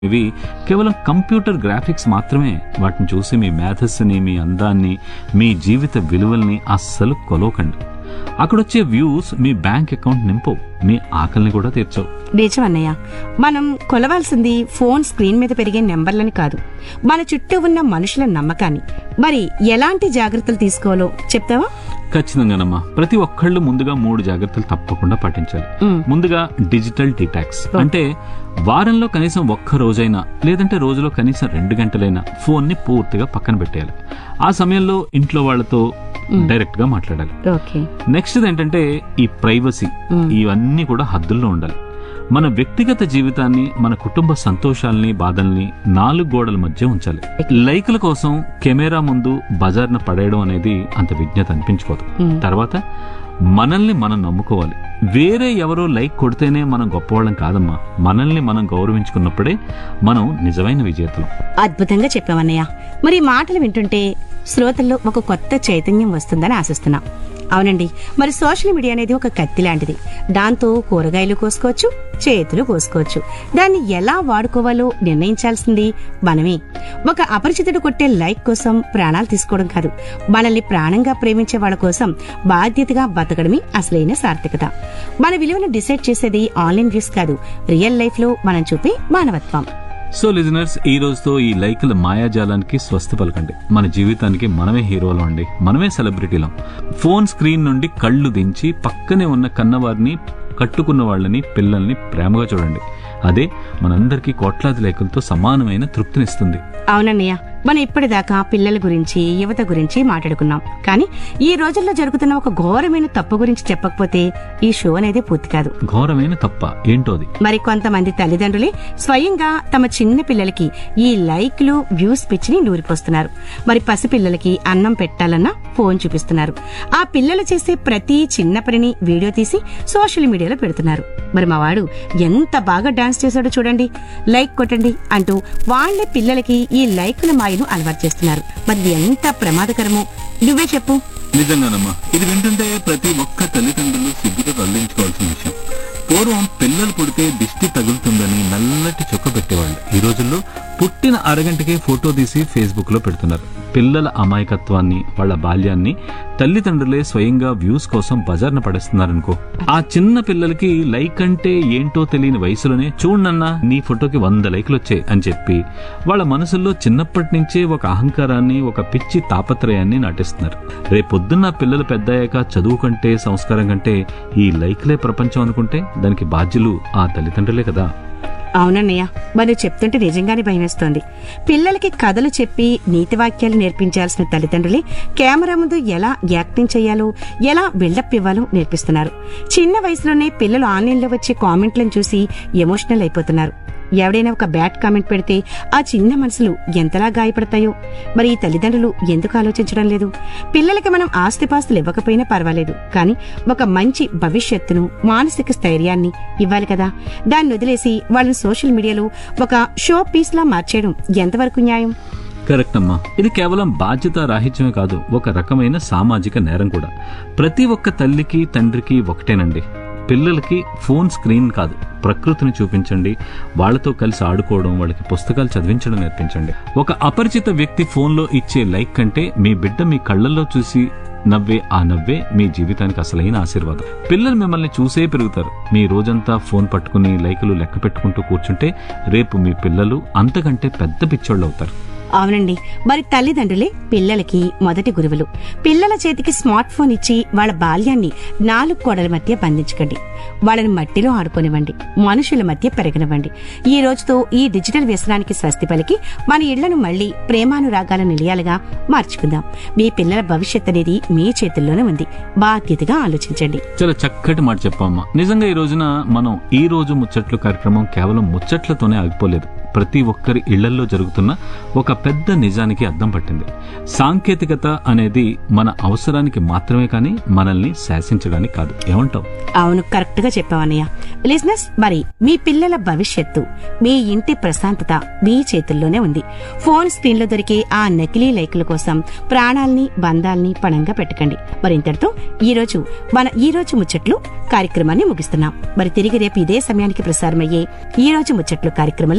ఇవి కేవలం computer graphics మాత్రమే వాటిని చూసి మీ మేధస్సుని మీ అందాన్ని మీ జీవిత విలువల్ని అస్సలు కొలవకండి అక్కడొచ్చే వ్యూస్ మీ బ్యాంక్ అకౌంట్ నింపవు మీ ఆకలిని కూడా తీర్చవు నిజం అన్నయ్య మనం కొలవాల్సింది ఫోన్ స్క్రీన్ మీద పెరిగే నెంబర్లని కాదు మన చుట్టూ ఉన్న మనుషుల నమ్మకాన్ని మరి ఎలాంటి జాగ్రత్తలు తీసుకోవాలో చెప్తావా ఖచ్చితంగానమ్మా ప్రతి ఒక్కళ్ళు ముందుగా మూడు జాగ్రత్తలు తప్పకుండా పాటించాలి మ్. ముందుగా డిజిటల్ డిటాక్స్ అంటే వారంలో కనీసం ఒక్క రోజైనా లేదంటే రోజులో కనీసం రెండు గంటలైనా ఫోన్ ని పూర్తిగా పక్కన పెట్టేయాలి ఆ సమయంలో ఇంట్లో వాళ్ళతో డైరెక్ట్ గా మాట్లాడాలి ఓకే నెక్స్ట్ ఏంటంటే ఈ ప్రైవసీ మ్. ఇవన్నీ కూడా హద్దుల్లో ఉండాలి మన వ్యక్తిగత జీవితాన్ని మన కుటుంబ సంతోషాల్ని బాధల్ని నాలుగు గోడల మధ్య ఉంచాలి లైకుల కోసం కెమెరా ముందు బజార్న పడేయడం అనేది అంత విజ్ఞత అనిపించుకోదు మ్. తర్వాత మనల్ని మనం నమ్ముకోవాలి వేరే ఎవరో లైక్ కొడితేనే మనం గొప్పవాళ్ళం కాదమ్మా మనల్ని మనం గౌరవించుకున్నప్పుడే మనం నిజమైన విజేతలం అద్భుతంగా చెప్పావన్నయ్య మరి ఈ మాటలు వింటుంటే శ్రోతల్లో ఒక కొత్త చైతన్యం వస్తుందని ఆశిస్తున్నా అవునండి మరి సోషల్ మీడియా అనేది ఒక కత్తి లాంటిది దాంతో కూరగాయలు కోసుకోవచ్చు చేతులు కోసుకోవచ్చు దాన్ని ఎలా వాడుకోవాలో నిర్ణయించాల్సింది మనమే ఒక అపరిచితుడు కొట్టే లైక్ కోసం ప్రాణాలు తీసుకోవడం కాదు మనల్ని ప్రాణంగా ప్రేమించే వాళ్ళ కోసం బాధ్యతగా బతకడమే అసలైన సార్థకత మన విలువను డిసైడ్ చేసేది ఆన్లైన్ వ్యూస్ కాదు రియల్ లైఫ్ లో మనం చూపే మానవత్వం సో లిజనర్స్ ఈ రోజుతో ఈ లైకుల మాయాజాలానికి స్వస్తి పలకండి మన జీవితానికి మనమే హీరోలం అండి మనమే సెలబ్రిటీలం ఫోన్ స్క్రీన్ నుండి కళ్ళు దించి పక్కనే ఉన్న కన్నవారిని కట్టుకున్న వాళ్ళని పిల్లల్ని ప్రేమగా చూడండి అదే మనందరికీ కోట్లాది లైకులతో సమానమైన తృప్తినిస్తుంది అవునన్నయ్య మనం ఇప్పటిదాకా పిల్లల గురించి యువత గురించి మాట్లాడుకున్నాం కానీ ఈ రోజుల్లో జరుగుతున్న ఒక ఘోరమైన తప్పు గురించి చెప్పకపోతే ఈ షో అనేది పూర్తి కాదు ఘోరమైన తప్ప ఏంటో అది మరి కొంతమంది తల్లిదండ్రులే స్వయంగా తమ చిన్న పిల్లలకి ఈ లైక్లు వ్యూస్ పిచ్చిని నూరిపోస్తున్నారు మరి పసిపిల్లలకి అన్నం పెట్టాలన్నా ఫోన్ చూపిస్తున్నారు ఆ పిల్లలు చేసే ప్రతి చిన్న పనిని వీడియో తీసి సోషల్ మీడియాలో పెడుతున్నారు మరి మా వాడు ఎంత బాగా డాన్స్ చేశాడో చూడండి లైక్ కొట్టండి అంటూ వాళ్ళే పిల్లలకి ఈ లైకుల మాయను అలవాటు చేస్తున్నారు మరి ఇది ఎంత ప్రమాదకరమో నువ్వే చెప్పు నిజంగానమ్మా ఇది వింటుంటే ప్రతి ఒక్క తల్లిదండ్రులు సిగ్గుతో తరలించుకోవాల్సిన విషయం పూర్వం పిల్లలు పుడితే దిష్టి తగులుతుందని నల్లటి చొక్క పెట్టేవాళ్ళు ఈ రోజుల్లో పుట్టిన అరగంటకే ఫోటో తీసి ఫేస్బుక్ లో పెడుతున్నారు పిల్లల అమాయకత్వాన్ని వాళ్ళ బాల్యాన్ని తల్లిదండ్రులే స్వయంగా వ్యూస్ కోసం బజార్న పడేస్తున్నారనుకో ఆ చిన్న పిల్లలకి లైక్ అంటే ఏంటో తెలియని వయసులోనే చూడనన్నా నీ ఫోటోకి వంద లైకులు వచ్చాయి అని చెప్పి వాళ్ళ మనసుల్లో చిన్నప్పటి నుంచే ఒక అహంకారాన్ని ఒక పిచ్చి తాపత్రయాన్ని నాటిస్తున్నారు రేపొద్దున్న పిల్లలు పెద్దయ్యాక చదువు కంటే సంస్కారం కంటే ఈ లైక్లే ప్రపంచం అనుకుంటే దానికి బాధ్యులు ఆ తల్లిదండ్రులే కదా అవునన్నయ్య మరి చెప్తుంటే నిజంగానే భయమేస్తోంది పిల్లలకి కథలు చెప్పి నీతి వాక్యాలు నేర్పించాల్సిన తల్లిదండ్రులే కెమెరా ముందు ఎలా యాక్టింగ్ చేయాలో ఎలా బిల్డప్ ఇవ్వాలో నేర్పిస్తున్నారు చిన్న వయసులోనే పిల్లలు ఆన్లైన్లో వచ్చే కామెంట్లను చూసి ఎమోషనల్ అయిపోతున్నారు ఎవడైనా ఒక బ్యాడ్ కామెంట్ పెడితే ఆ చిన్న మనసులు ఎంతలా గాయపడతాయో మరి ఈ తల్లిదండ్రులు ఎందుకు ఆలోచించడం లేదు పిల్లలకి మనం ఆస్తిపాస్తులు ఇవ్వకపోయినా పర్వాలేదు కానీ ఒక మంచి భవిష్యత్తును మానసిక స్థైర్యాన్ని ఇవ్వాలి కదా దాన్ని వదిలేసి వాళ్ళని సోషల్ మీడియాలో ఒక షో పీస్ లా మార్చేయడం ఎంతవరకు న్యాయం కరెక్ట్ అమ్మా ఇది కేవలం బాధ్యత రాహిత్యమే కాదు ఒక రకమైన సామాజిక నేరం కూడా ప్రతి ఒక్క తల్లికి తండ్రికి ఒకటేనండి పిల్లలకి ఫోన్ స్క్రీన్ కాదు ప్రకృతిని చూపించండి వాళ్ళతో కలిసి ఆడుకోవడం వాళ్ళకి పుస్తకాలు చదివించడం నేర్పించండి ఒక అపరిచిత వ్యక్తి ఫోన్లో ఇచ్చే లైక్ కంటే మీ బిడ్డ మీ కళ్ళల్లో చూసి నవ్వే ఆ నవ్వే మీ జీవితానికి అసలైన ఆశీర్వాదం పిల్లలు మిమ్మల్ని చూసే పెరుగుతారు మీ రోజంతా ఫోన్ పట్టుకుని లైకులు లెక్క పెట్టుకుంటూ కూర్చుంటే రేపు మీ పిల్లలు అంతకంటే పెద్ద పిచ్చోళ్ళు అవుతారు అవునండి మరి తల్లిదండ్రులే పిల్లలకి మొదటి గురువులు పిల్లల చేతికి స్మార్ట్ ఫోన్ ఇచ్చి వాళ్ళ బాల్యాన్ని నాలుగు కోడల మధ్య బంధించకండి వాళ్ళని మట్టిలో ఆడుకోనివ్వండి మనుషుల మధ్య పెరగనివ్వండి ఈ రోజుతో ఈ డిజిటల్ వ్యసనానికి స్వస్తి పలికి మన ఇళ్లను మళ్లీ ప్రేమానురాగాల నిలయాలుగా మార్చుకుందాం మీ పిల్లల భవిష్యత్ అనేది మీ చేతుల్లోనే ఉంది బాధ్యతగా ఆలోచించండి చాలా చక్కటి మాట చెప్పమ్మా నిజంగా ఈ రోజున మనం ఈ రోజు ముచ్చట్లు కార్యక్రమం కేవలం ముచ్చట్లతోనే ఆగిపోలేదు ప్రతి ఒక్కరి ఇళ్లల్లో జరుగుతున్న ఒక పెద్ద నిజానికి అద్దం పట్టింది సాంకేతికత అనేది మన అవసరానికి మాత్రమే కానీ మనల్ని శాసించడానికి కాదు ఏమంటావు అవును కరెక్ట్ గా చెప్పావన్నయ్య లిజినెస్ మరి మీ పిల్లల భవిష్యత్తు మీ ఇంటి ప్రశాంతత మీ చేతుల్లోనే ఉంది ఫోన్ స్క్రీన్ లో దొరికే ఆ నకిలీ లైకుల కోసం ప్రాణాల్ని బంధాల్ని పణంగా పెట్టకండి మరి ఇంతటితో ఈ రోజు మన ఈ రోజు ముచ్చట్లు కార్యక్రమాన్ని ముగిస్తున్నాం మరి తిరిగి రేపు ఇదే సమయానికి ప్రసారమయ్యే ఈ రోజు ముచ్చట్లు కార్యక్రమంలో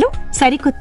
సరికొత్త